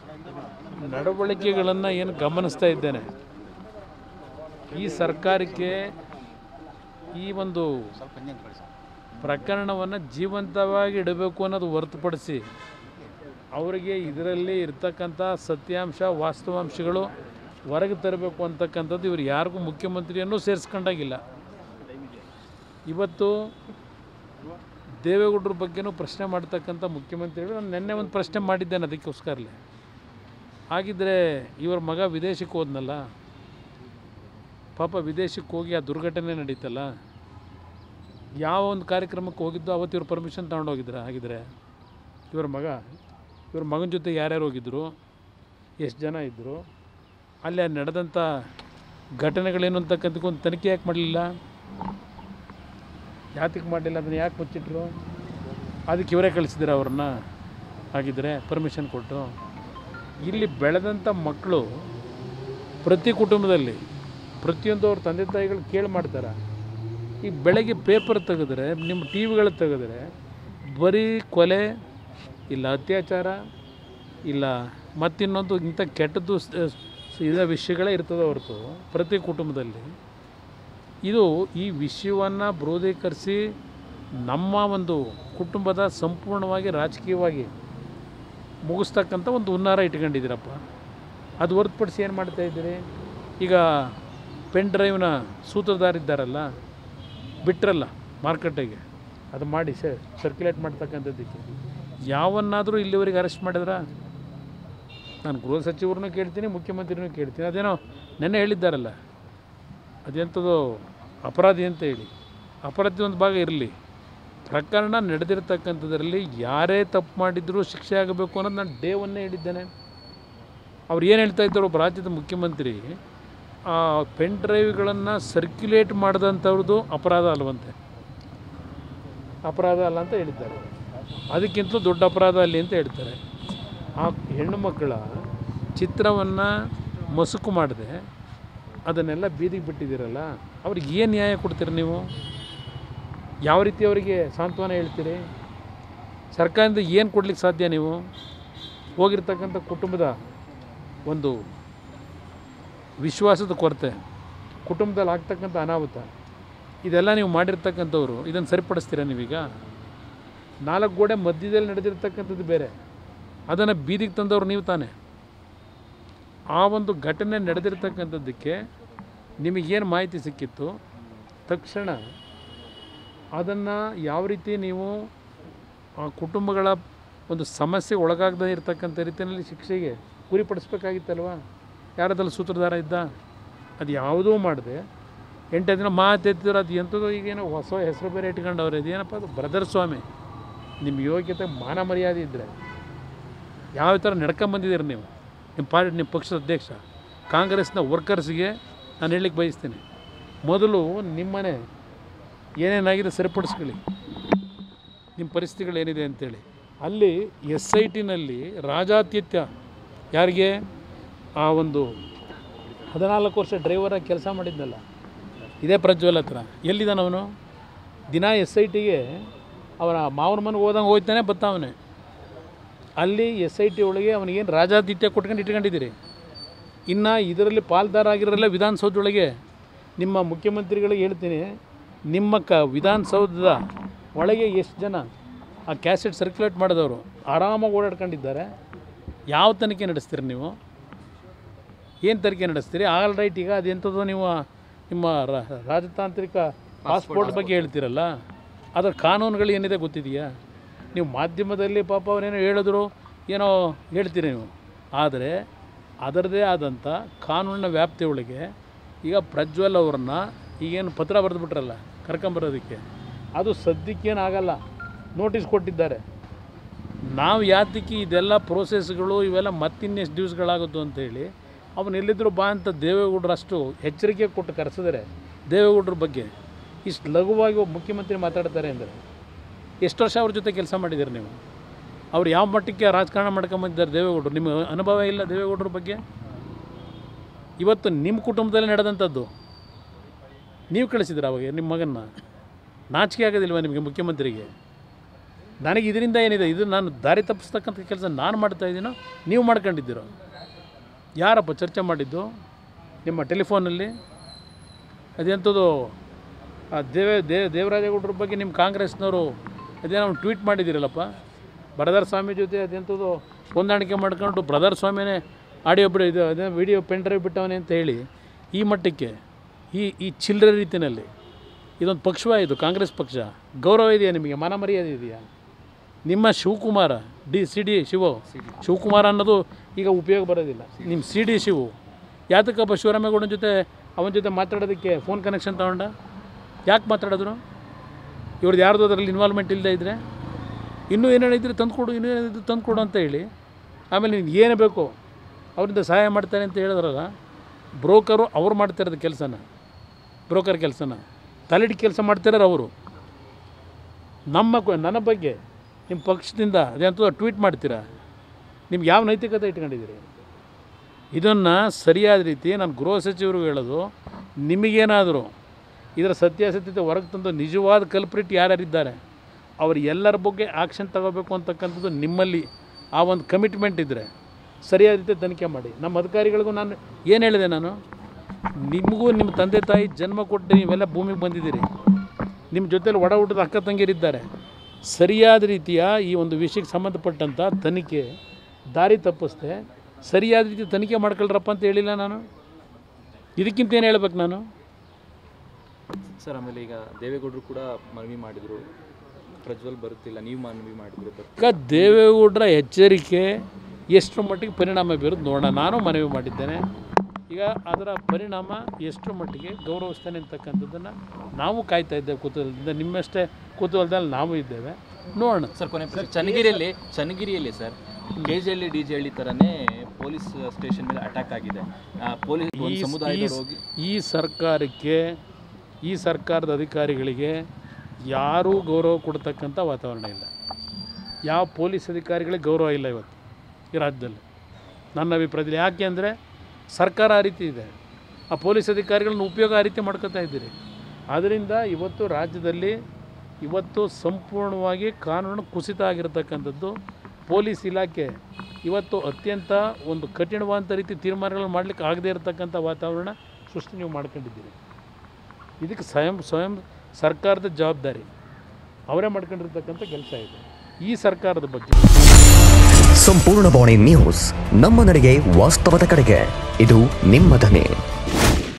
ನಡವಳಿಕೆಗಳನ್ನು ಏನು ಗಮನಿಸ್ತಾ ಇದ್ದೇನೆ ಈ ಸರ್ಕಾರಕ್ಕೆ ಈ ಒಂದು ಪ್ರಕರಣವನ್ನು ಜೀವಂತವಾಗಿ ಇಡಬೇಕು ಅನ್ನೋದು ಹೊರತುಪಡಿಸಿ ಅವರಿಗೆ ಇದರಲ್ಲಿ ಇರ್ತಕ್ಕಂಥ ಸತ್ಯಾಂಶ ವಾಸ್ತವಾಂಶಗಳು ಹೊರಗೆ ತರಬೇಕು ಅಂತಕ್ಕಂಥದ್ದು ಇವರು ಯಾರಿಗೂ ಮುಖ್ಯಮಂತ್ರಿಯನ್ನು ಸೇರಿಸ್ಕೊಂಡಾಗಿಲ್ಲ ಇವತ್ತು ದೇವೇಗೌಡರ ಬಗ್ಗೆನೂ ಪ್ರಶ್ನೆ ಮಾಡ್ತಕ್ಕಂಥ ಮುಖ್ಯಮಂತ್ರಿಗಳು ನಾನು ನಿನ್ನೆ ಒಂದು ಪ್ರಶ್ನೆ ಮಾಡಿದ್ದೇನೆ ಅದಕ್ಕೋಸ್ಕರಲೇ ಹಾಗಿದ್ದರೆ ಇವ್ರ ಮಗ ವಿದೇಶಕ್ಕೆ ಹೋದ್ನಲ್ಲ ಪಾಪ ವಿದೇಶಕ್ಕೆ ಹೋಗಿ ಆ ದುರ್ಘಟನೆ ನಡೀತಲ್ಲ ಯಾವ ಒಂದು ಕಾರ್ಯಕ್ರಮಕ್ಕೆ ಹೋಗಿದ್ದು ಅವತ್ತು ಇವ್ರು ಪರ್ಮಿಷನ್ ತಗೊಂಡೋಗಿದ್ರ ಹಾಗಿದ್ರೆ ಇವ್ರ ಮಗ ಇವ್ರ ಮಗನ ಜೊತೆ ಯಾರ್ಯಾರು ಹೋಗಿದ್ದರು ಎಷ್ಟು ಜನ ಇದ್ದರು ಅಲ್ಲಿ ನಡೆದಂಥ ಘಟನೆಗಳೇನು ಅಂತಕ್ಕಂಥಕ್ಕೆ ಒಂದು ತನಿಖೆ ಯಾಕೆ ಮಾಡಲಿಲ್ಲ ಯಾತಕ್ಕೆ ಮಾಡಲಿಲ್ಲ ಅದನ್ನು ಯಾಕೆ ಮುಚ್ಚಿಟ್ರು ಅದಕ್ಕೆ ಇವರೇ ಕಳಿಸಿದ್ದೀರ ಅವ್ರನ್ನ ಹಾಗಿದ್ರೆ ಪರ್ಮಿಷನ್ ಕೊಟ್ಟು ಇಲ್ಲಿ ಬೆಳೆದಂಥ ಮಕ್ಕಳು ಪ್ರತಿ ಕುಟುಂಬದಲ್ಲಿ ಪ್ರತಿಯೊಂದು ಅವ್ರ ತಂದೆ ತಾಯಿಗಳು ಕೇಳಿ ಮಾಡ್ತಾರೆ ಈ ಬೆಳಗ್ಗೆ ಪೇಪರ್ ತೆಗೆದ್ರೆ ನಿಮ್ಮ ಟಿ ವಿಗಳು ತೆಗೆದ್ರೆ ಬರೀ ಕೊಲೆ ಇಲ್ಲ ಅತ್ಯಾಚಾರ ಇಲ್ಲ ಮತ್ತಿನ್ನೊಂದು ಇಂಥ ಕೆಟ್ಟದ್ದು ಸ- ಸ- ಇದ ವಿಷಯಗಳೇ ಇರ್ತದೆ ಹೊರತು ಪ್ರತಿ ಕುಟುಂಬದಲ್ಲಿ ಇದು ಈ ವಿಷಯವನ್ನು ಬ್ರೋಧೀಕರಿಸಿ ನಮ್ಮ ಒಂದು ಕುಟುಂಬದ ಸಂಪೂರ್ಣವಾಗಿ ರಾಜಕೀಯವಾಗಿ ಮುಗಿಸ್ತಕ್ಕಂಥ ಒಂದು ಹುನ್ನಾರ ಇಟ್ಕೊಂಡಿದ್ದೀರಪ್ಪ ಅದು ಹೊರತುಪಡಿಸಿ ಏನು ಮಾಡ್ತಾ ಇದ್ದೀರಿ ಈಗ ಪೆನ್ ಡ್ರೈವ್ನ ಸೂತ್ರಧಾರಿದ್ದಾರಲ್ಲ ಬಿಟ್ರಲ್ಲ ಮಾರ್ಕೆಟಿಗೆ ಅದು ಮಾಡಿ ಸರ್ ಸರ್ಕ್ಯುಲೇಟ್ ಮಾಡ್ತಕ್ಕಂಥದ್ದಕ್ಕೆ ಯಾವನ್ನಾದರೂ ಇಲ್ಲಿವರೆಗೆ ಅರೆಸ್ಟ್ ಮಾಡಿದ್ರ ನಾನು ಗೃಹ ಸಚಿವರನ್ನೂ ಕೇಳ್ತೀನಿ ಮುಖ್ಯಮಂತ್ರಿನೂ ಕೇಳ್ತೀನಿ ಅದೇನೋ ನೆನ್ನೆ ಹೇಳಿದ್ದಾರಲ್ಲ ಅದೆಂಥದ್ದು ಅಪರಾಧಿ ಅಂತ ಹೇಳಿ ಅಪರಾಧಿ ಒಂದು ಭಾಗ ಇರಲಿ ಪ್ರಕರಣ ನಡೆದಿರ್ತಕ್ಕಂಥದ್ರಲ್ಲಿ ಯಾರೇ ತಪ್ಪು ಮಾಡಿದರೂ ಶಿಕ್ಷೆ ಆಗಬೇಕು ಅನ್ನೋದು ನಾನು ಡೇ ಒನ್ನೇ ಹೇಳಿದ್ದೇನೆ ಅವ್ರು ಏನು ಹೇಳ್ತಾ ಇದ್ದಾರೆ ಒಬ್ಬ ರಾಜ್ಯದ ಮುಖ್ಯಮಂತ್ರಿ ಆ ಪೆನ್ ಡ್ರೈವ್ಗಳನ್ನು ಸರ್ಕ್ಯುಲೇಟ್ ಮಾಡಿದಂಥವ್ರದ್ದು ಅಪರಾಧ ಅಲ್ವಂತೆ ಅಪರಾಧ ಅಲ್ಲ ಅಂತ ಹೇಳಿದ್ದಾರೆ ಅದಕ್ಕಿಂತಲೂ ದೊಡ್ಡ ಅಪರಾಧ ಅಲ್ಲಿ ಅಂತ ಹೇಳ್ತಾರೆ ಆ ಹೆಣ್ಣು ಮಕ್ಕಳ ಚಿತ್ರವನ್ನು ಮಸುಕು ಮಾಡದೆ ಅದನ್ನೆಲ್ಲ ಬೀದಿಗೆ ಬಿಟ್ಟಿದ್ದೀರಲ್ಲ ಅವ್ರಿಗೆ ಏನು ನ್ಯಾಯ ಕೊಡ್ತೀರಿ ನೀವು ಯಾವ ರೀತಿ ಅವರಿಗೆ ಸಾಂತ್ವನ ಹೇಳ್ತೀರಿ ಸರ್ಕಾರದಿಂದ ಏನು ಕೊಡ್ಲಿಕ್ಕೆ ಸಾಧ್ಯ ನೀವು ಹೋಗಿರ್ತಕ್ಕಂಥ ಕುಟುಂಬದ ಒಂದು ವಿಶ್ವಾಸದ ಕೊರತೆ ಕುಟುಂಬದಲ್ಲಿ ಆಗ್ತಕ್ಕಂಥ ಅನಾಹುತ ಇದೆಲ್ಲ ನೀವು ಮಾಡಿರ್ತಕ್ಕಂಥವ್ರು ಇದನ್ನು ಸರಿಪಡಿಸ್ತೀರಾ ನೀವೀಗ ನಾಲ್ಕು ಗೋಡೆ ಮಧ್ಯದಲ್ಲಿ ನಡೆದಿರ್ತಕ್ಕಂಥದ್ದು ಬೇರೆ ಅದನ್ನು ಬೀದಿಗೆ ತಂದವರು ನೀವು ತಾನೇ ಆ ಒಂದು ಘಟನೆ ನಡೆದಿರ್ತಕ್ಕಂಥದ್ದಕ್ಕೆ ನಿಮಗೇನು ಮಾಹಿತಿ ಸಿಕ್ಕಿತ್ತು ತಕ್ಷಣ ಅದನ್ನು ಯಾವ ರೀತಿ ನೀವು ಆ ಕುಟುಂಬಗಳ ಒಂದು ಸಮಸ್ಯೆ ಒಳಗಾಗದೇ ಇರತಕ್ಕಂಥ ರೀತಿಯಲ್ಲಿ ಶಿಕ್ಷೆಗೆ ಗುರಿಪಡಿಸ್ಬೇಕಾಗಿತ್ತಲ್ವ ಯಾರದಲ್ಲಿ ಸೂತ್ರಧಾರ ಇದ್ದ ಅದು ಯಾವುದೂ ಮಾಡದೆ ಎಂಟು ದಿನ ಮಾತೆತ್ತಿದ್ರು ಅದು ಎಂಥದ್ದು ಈಗೇನೋ ಹೊಸ ಹೆಸರು ಬೇರೆ ಇಟ್ಕೊಂಡವ್ರೆ ಇದೇನಪ್ಪ ಅದು ಬ್ರದರ್ ಸ್ವಾಮಿ ನಿಮ್ಮ ಯೋಗ್ಯತೆ ಮಾನ ಮರ್ಯಾದೆ ಇದ್ದರೆ ಯಾವ ಥರ ನಡ್ಕೊಂಬಂದಿದ್ದೀರಿ ನೀವು ನಿಮ್ಮ ಪಾರ್ಟಿ ನಿಮ್ಮ ಪಕ್ಷದ ಅಧ್ಯಕ್ಷ ಕಾಂಗ್ರೆಸ್ನ ವರ್ಕರ್ಸ್ಗೆ ನಾನು ಹೇಳಲಿಕ್ಕೆ ಬಯಸ್ತೀನಿ ಮೊದಲು ನಿಮ್ಮನೆ ಏನೇನಾಗಿದೆ ಸರಿಪಡಿಸ್ಕೊಳ್ಳಿ ನಿಮ್ಮ ಪರಿಸ್ಥಿತಿಗಳೇನಿದೆ ಅಂತೇಳಿ ಅಲ್ಲಿ ಎಸ್ ಐ ಟಿನಲ್ಲಿ ರಾಜಾತಿಥ್ಯ ಯಾರಿಗೆ ಆ ಒಂದು ಹದಿನಾಲ್ಕು ವರ್ಷ ಡ್ರೈವರಾಗಿ ಕೆಲಸ ಮಾಡಿದ್ನಲ್ಲ ಇದೇ ಪ್ರಜ್ವಲ್ ಹತ್ರ ಎಲ್ಲಿದ್ದಾನೆ ಅವನು ದಿನ ಎಸ್ ಐ ಟಿಗೆ ಅವನ ಮಾವನ ಮನೆಗೆ ಹೋದಂಗೆ ಹೋಗ್ತಾನೆ ಬರ್ತಾವನೆ ಅಲ್ಲಿ ಎಸ್ ಐ ಟಿ ಒಳಗೆ ಅವನಿಗೇನು ರಾಜಾತಿಥ್ಯ ಕೊಟ್ಕೊಂಡು ಇಟ್ಕೊಂಡಿದ್ದೀರಿ ಇನ್ನು ಇದರಲ್ಲಿ ಪಾಲ್ದಾರ ಆಗಿರೋಲ್ಲ ವಿಧಾನಸೌಧದೊಳಗೆ ನಿಮ್ಮ ಮುಖ್ಯಮಂತ್ರಿಗಳಿಗೆ ಹೇಳ್ತೀನಿ ನಿಮ್ಮ ಕ ವಿಧಾನಸೌಧದ ಒಳಗೆ ಎಷ್ಟು ಜನ ಆ ಕ್ಯಾಸೆಟ್ ಸರ್ಕ್ಯುಲೇಟ್ ಮಾಡಿದವರು ಆರಾಮಾಗಿ ಓಡಾಡ್ಕೊಂಡಿದ್ದಾರೆ ಯಾವ ತನಿಖೆ ನಡೆಸ್ತೀರಿ ನೀವು ಏನು ತನಿಖೆ ನಡೆಸ್ತೀರಿ ಆಲ್ ರೈಟ್ ಈಗ ಅದೆಂಥದ್ದು ನೀವು ನಿಮ್ಮ ರ- ರಾಜತಾಂತ್ರಿಕ ಪಾಸ್ಪೋರ್ಟ್ ಬಗ್ಗೆ ಹೇಳ್ತೀರಲ್ಲ ಅದರ ಕಾನೂನುಗಳು ಏನಿದೆ ಗೊತ್ತಿದೆಯಾ ನೀವು ಮಾಧ್ಯಮದಲ್ಲಿ ಪಾಪ ಅವರೇನೋ ಹೇಳಿದ್ರು ಏನೋ ಹೇಳ್ತೀರಿ ನೀವು ಆದರೆ ಅದರದೇ ಆದಂಥ ಕಾನೂನಿನ ವ್ಯಾಪ್ತಿಯೊಳಗೆ ಈಗ ಪ್ರಜ್ವಲ್ ಅವ್ರನ್ನ ಈಗೇನು ಪತ್ರ ಬರೆದುಬಿಟ್ರಲ್ಲ ಕರ್ಕೊಂಬರೋದಕ್ಕೆ ಅದು ಸದ್ಯಕ್ಕೇನು ಆಗಲ್ಲ ನೋಟಿಸ್ ಕೊಟ್ಟಿದ್ದಾರೆ ನಾವು ಯಾತಕ್ಕೆ ಇದೆಲ್ಲ ಪ್ರೋಸೆಸ್ಗಳು ಇವೆಲ್ಲ ಮತ್ತಿನ್ನೆಷ್ಟು ದಿವಸಗಳಾಗುತ್ತೋ ಅಂತೇಳಿ ಅವನು ಎಲ್ಲಿದ್ದರೂ ಬಾ ಅಂತ ದೇವೇಗೌಡರು ಅಷ್ಟು ಎಚ್ಚರಿಕೆ ಕೊಟ್ಟು ಕರೆಸಿದರೆ ದೇವೇಗೌಡರ ಬಗ್ಗೆ ಇಷ್ಟು ಲಘುವಾಗಿ ಒಬ್ಬ ಮುಖ್ಯಮಂತ್ರಿ ಮಾತಾಡ್ತಾರೆ ಅಂದರೆ ಎಷ್ಟು ವರ್ಷ ಅವ್ರ ಜೊತೆ ಕೆಲಸ ಮಾಡಿದ್ದೀರಿ ನೀವು ಅವ್ರು ಯಾವ ಮಟ್ಟಕ್ಕೆ ರಾಜಕಾರಣ ಮಾಡ್ಕೊಂಬಂದಿದ್ದಾರೆ ದೇವೇಗೌಡರು ನಿಮ್ಮ ಅನುಭವ ಇಲ್ಲ ದೇವೇಗೌಡರ ಬಗ್ಗೆ ಇವತ್ತು ನಿಮ್ಮ ಕುಟುಂಬದಲ್ಲಿ ನಡೆದಂಥದ್ದು ನೀವು ಕಳಿಸಿದ್ರ ಅವಾಗ ನಿಮ್ಮ ಮಗನ್ನ ನಾಚಿಕೆ ಆಗೋದಿಲ್ವ ನಿಮಗೆ ಮುಖ್ಯಮಂತ್ರಿಗೆ ನನಗೆ ಇದರಿಂದ ಏನಿದೆ ಇದು ನಾನು ದಾರಿ ತಪ್ಪಿಸ್ತಕ್ಕಂಥ ಕೆಲಸ ನಾನು ಮಾಡ್ತಾ ಇದ್ದೀನೋ ನೀವು ಮಾಡ್ಕೊಂಡಿದ್ದೀರೋ ಯಾರಪ್ಪ ಚರ್ಚೆ ಮಾಡಿದ್ದು ನಿಮ್ಮ ಟೆಲಿಫೋನಲ್ಲಿ ಅದೆಂಥದ್ದು ಆ ದೇವೇ ದೇವ ದೇವರಾಜೇಗೌಡರ ಬಗ್ಗೆ ನಿಮ್ಮ ಕಾಂಗ್ರೆಸ್ನವರು ಅದೇನೋ ಟ್ವೀಟ್ ಮಾಡಿದ್ದೀರಲ್ಲಪ್ಪ ಬ್ರದರ್ ಸ್ವಾಮಿ ಜೊತೆ ಅದೆಂಥದ್ದು ಹೊಂದಾಣಿಕೆ ಮಾಡ್ಕೊಂಡು ಬ್ರದರ್ ಸ್ವಾಮಿನೇ ಆಡಿಯೋ ಬಿಡ ಇದು ಅದೇ ವಿಡಿಯೋ ಪೆನ್ ಡ್ರೈವ್ ಬಿಟ್ಟವನೇ ಅಂತ ಹೇಳಿ ಈ ಮಟ್ಟಕ್ಕೆ ಈ ಈ ಚಿಲ್ಲರೆ ರೀತಿಯಲ್ಲಿ ಇದೊಂದು ಪಕ್ಷವ ಇದು ಕಾಂಗ್ರೆಸ್ ಪಕ್ಷ ಗೌರವ ಇದೆಯಾ ನಿಮಗೆ ಮಾನ ಮರ್ಯಾದೆ ಇದೆಯಾ ನಿಮ್ಮ Shivakumara D C D Shivu Shivakumara ಅನ್ನೋದು ಈಗ ಉಪಯೋಗ ಬರೋದಿಲ್ಲ ನಿಮ್ಮ ಸಿ ಡಿ ಶಿವು ಯಾತಕ್ಕಪ್ಪ ಶಿವರಾಮೇಗೌಡನ ಜೊತೆ ಅವನ ಜೊತೆ ಮಾತಾಡೋದಕ್ಕೆ ಫೋನ್ ಕನೆಕ್ಷನ್ ತಗೊಂಡ ಯಾಕೆ ಮಾತಾಡಿದ್ರು ಇವ್ರದ್ದು ಯಾರ್ದು ಅದರಲ್ಲಿ ಇನ್ವಾಲ್ವ್ಮೆಂಟ್ ಇಲ್ಲದೆ ಇದ್ದರೆ ಇನ್ನೂ ಏನೇನು ಇದ್ರೆ ತಂದುಕೊಡು ಇನ್ನೂ ಏನಿದ್ರು ತಂದುಕೊಡು ಅಂತ ಹೇಳಿ ಆಮೇಲೆ ನೀನು ಏನು ಬೇಕು ಅವರಿಂದ ಸಹಾಯ ಮಾಡ್ತಾರೆ ಅಂತ ಹೇಳಿದ್ರಲ್ಲ ಬ್ರೋಕರು ಅವ್ರು ಮಾಡ್ತಾ ಇರೋದು ಕೆಲಸನ ಬ್ರೋಕರ್ ಕೆಲಸನ ತಲೆಡಿ ಕೆಲಸ ಮಾಡ್ತಿರೋರು ಅವರು ನಮ್ಮ ಕ- ನನ್ನ ಬಗ್ಗೆ ನಿಮ್ಮ ಪಕ್ಷದಿಂದ ಅದೇಂತ ಟ್ವೀಟ್ ಮಾಡ್ತೀರಾ ನಿಮ್ಗೆ ಯಾವ ನೈತಿಕತೆ ಇಟ್ಕೊಂಡಿದ್ದೀರಿ ಇದನ್ನು ಸರಿಯಾದ ರೀತಿ ನಾನು ಗೃಹ ಸಚಿವರು ಹೇಳೋದು ನಿಮಗೇನಾದರೂ ಇದರ ಸತ್ಯಾಸತ್ಯತೆ ಹೊರಗೆ ತಂದು ನಿಜವಾದ ಕಲ್ಪ್ರಿಟ್ ಯಾರ್ಯಾರಿದ್ದಾರೆ ಅವ್ರು ಎಲ್ಲರ ಬಗ್ಗೆ ಆಕ್ಷನ್ ತಗೋಬೇಕು ಅಂತಕ್ಕಂಥದ್ದು ನಿಮ್ಮಲ್ಲಿ ಆ ಒಂದು ಕಮಿಟ್ಮೆಂಟ್ ಇದ್ದರೆ ಸರಿಯಾದ ರೀತಿ ತನಿಖೆ ಮಾಡಿ ನಮ್ಮ ಅಧಿಕಾರಿಗಳಿಗೂ ನಾನು ಏನು ಹೇಳಿದೆ ನಾನು ನಿಮಗೂ ನಿಮ್ಮ ತಂದೆ ತಾಯಿ ಜನ್ಮ ಕೊಟ್ಟು ನೀವೆಲ್ಲ ಭೂಮಿಗೆ ಬಂದಿದ್ದೀರಿ ನಿಮ್ಮ ಜೊತೆಲಿ ಒಡ ಹುಟ್ಟಿದ ಅಕ್ಕ ತಂಗಿರಿದ್ದಾರೆ ಸರಿಯಾದ ರೀತಿಯ ಈ ಒಂದು ವಿಷಯಕ್ಕೆ ಸಂಬಂಧಪಟ್ಟಂಥ ತನಿಖೆ ದಾರಿ ತಪ್ಪಿಸ್ದೆ ಸರಿಯಾದ ರೀತಿ ತನಿಖೆ ಮಾಡ್ಕೊಳ್ರಪ್ಪ ಅಂತ ಹೇಳಿಲ್ಲ ನಾನು ಇದಕ್ಕಿಂತ ಏನು ಹೇಳ್ಬೇಕು ನಾನು ಸರ್ ಆಮೇಲೆ ಈಗ ದೇವೇಗೌಡರು ಕೂಡ ಮನವಿ ಮಾಡಿದರು ಪ್ರಜ್ವಲ್ ಬರುತ್ತಿಲ್ಲ ನೀವು ಮನವಿ ಮಾಡಿದ್ರು ಬರ್ ಅಕ್ಕ ದೇವೇಗೌಡರ ಎಚ್ಚರಿಕೆ ಎಷ್ಟರ ಮಟ್ಟಿಗೆ ಪರಿಣಾಮ ಬೀರೋದು ನೋಡೋಣ ನಾನು ಮನವಿ ಮಾಡಿದ್ದೇನೆ ಈಗ ಅದರ ಪರಿಣಾಮ ಎಷ್ಟರ ಮಟ್ಟಿಗೆ ಗೌರವಿಸ್ತಾನೆ ಅಂತಕ್ಕಂಥದ್ದನ್ನು ನಾವು ಕಾಯ್ತಾ ಇದ್ದೇವೆ ಕುತೂಹಲದಿಂದ ನಿಮ್ಮಷ್ಟೇ ಕುತೂಹಲದಲ್ಲಿ ನಾವು ಇದ್ದೇವೆ ನೋಡೋಣ ಸರ್ ಕೊನೆ ಪ್ರಶ್ನೆ. ಚನ್ನಗಿರಿಯಲ್ಲಿ ಚನ್ನಗಿರಿಯಲ್ಲಿ sir K G Halli D J Halli ಥರನೇ ಪೊಲೀಸ್ ಸ್ಟೇಷನ್ ಮೇಲೆ ಅಟ್ಯಾಕ್ ಆಗಿದೆ ಆ, ಪೊಲೀಸ್ ಒಂದು ಈ- ಸಮುದಾಯದವರು ಈ- ಹೋಗಿ ಈ ಸರ್ಕಾರಕ್ಕೆ ಈ ಸರ್ಕಾರದ ಅಧಿಕಾರಿಗಳಿಗೆ ಯಾರೂ ಗೌರವ ಕೊಡ್ತಕ್ಕಂಥ ವಾತಾವರಣ ಇಲ್ಲ ಯಾವ ಪೊಲೀಸ್ ಅಧಿಕಾರಿಗಳಿಗೆ ಗೌರವ ಇಲ್ಲ ಇವತ್ತು ಈ ರಾಜ್ಯದಲ್ಲಿ ನನ್ನ ಅಭಿಪ್ರಾಯದಲ್ಲಿ ಯಾಕೆ ಅಂದರೆ ಸರ್ಕಾರ ಆ ರೀತಿ ಇದೆ ಆ ಪೊಲೀಸ್ ಅಧಿಕಾರಿಗಳನ್ನ ಉಪಯೋಗ ಆ ರೀತಿ ಮಾಡ್ಕೊತಾ ಇದ್ದೀರಿ ಆದ್ದರಿಂದ ಇವತ್ತು ರಾಜ್ಯದಲ್ಲಿ ಇವತ್ತು ಸಂಪೂರ್ಣವಾಗಿ ಕಾನೂನು ಕುಸಿತ ಆಗಿರತಕ್ಕಂಥದ್ದು ಪೊಲೀಸ್ ಇಲಾಖೆ ಇವತ್ತು ಅತ್ಯಂತ ಒಂದು ಕಠಿಣವಾದಂಥ ರೀತಿ ತೀರ್ಮಾನಗಳನ್ನು ಮಾಡಲಿಕ್ಕೆ ಆಗದೇ ಇರತಕ್ಕಂಥ ವಾತಾವರಣ ಸೃಷ್ಟಿ ನೀವು ಮಾಡ್ಕೊಂಡಿದ್ದೀರಿ ಇದಕ್ಕೆ ಸ್ವಯಂ ಸ್ವಯಂ ಸರ್ಕಾರದ ಜವಾಬ್ದಾರಿ ಅವರೇ ಮಾಡ್ಕೊಂಡಿರ್ತಕ್ಕಂಥ ಕೆಲಸ ಇದೆ ಈ ಸರ್ಕಾರದ ಬಗ್ಗೆ ಸಂಪೂರ್ಣ ಬಾಣಿ ನ್ಯೂಸ್ ನಮ್ಮ ನಡೆಗೆ ವಾಸ್ತವದ ಕಡೆಗೆ ಇದು ನಿಮ್ಮ ಧ್ವನಿ